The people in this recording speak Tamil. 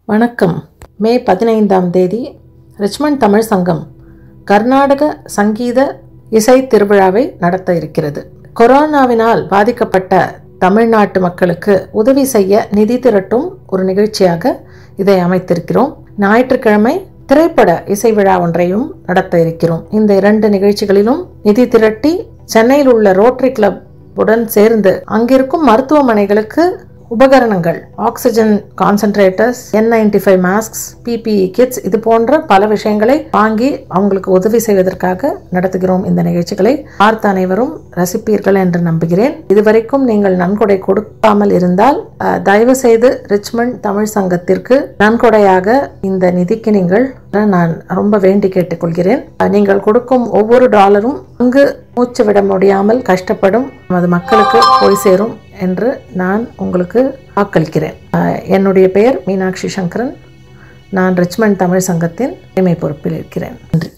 வணக்கம் மே பதினைந்தாம் தேதி ரிச்மண்ட் தமிழ் சங்கம் கர்நாடக சங்கீத இசை திருவிழாவை நடத்த இருக்கிறது கொரோனாவினால் பாதிக்கப்பட்ட தமிழ்நாட்டு மக்களுக்கு உதவி செய்ய நிதி திரட்டும் ஒரு நிகழ்ச்சியாக இதை அமைத்திருக்கிறோம் ஞாயிற்றுக்கிழமை திரைப்பட இசை விழா ஒன்றையும் நடத்த இருக்கிறோம் இந்த இரண்டு நிகழ்ச்சிகளிலும் நிதி திரட்டி சென்னையில் உள்ள ரோட்டரி கிளப் உடன் சேர்ந்து அங்கிருக்கும் மருத்துவமனைகளுக்கு உபகரணங்கள் oxygen concentrators N ninety five masks PPE kits இது போன்ற பல விஷயங்களை வாங்கி அவங்களுக்கு உதவி செய்வதற்காக நடத்துகிறோம் இந்த நிகழ்ச்சிகளை பார்த்த அனைவரும் ரசிப்பீர்கள் என்று நம்புகிறேன் இதுவரைக்கும் நீங்கள் நன்கொடை கொடுக்காமல் இருந்தால் அஹ், தயவு செய்து ரிச்மண்ட் தமிழ் சங்கத்திற்கு நன்கொடையாக இந்த நிதிக்கு நீங்கள் நான் ரொம்ப வேண்டி கேட்டுக்கொள்கிறேன் அஹ், நீங்கள் கொடுக்கும் ஒவ்வொரு டாலரும் அங்கு மூச்சு விட முடியாமல் கஷ்டப்படும் நமது மக்களுக்கு போய் சேரும் என்று நான் உங்களுக்கு வாக்களிக்கிறேன் அஹ், என்னுடைய பெயர் மீனாட்சி சங்கரன் நான் ரிச்மண்ட் தமிழ் சங்கத்தின் தலைமை பொறுப்பில் இருக்கிறேன் நன்றி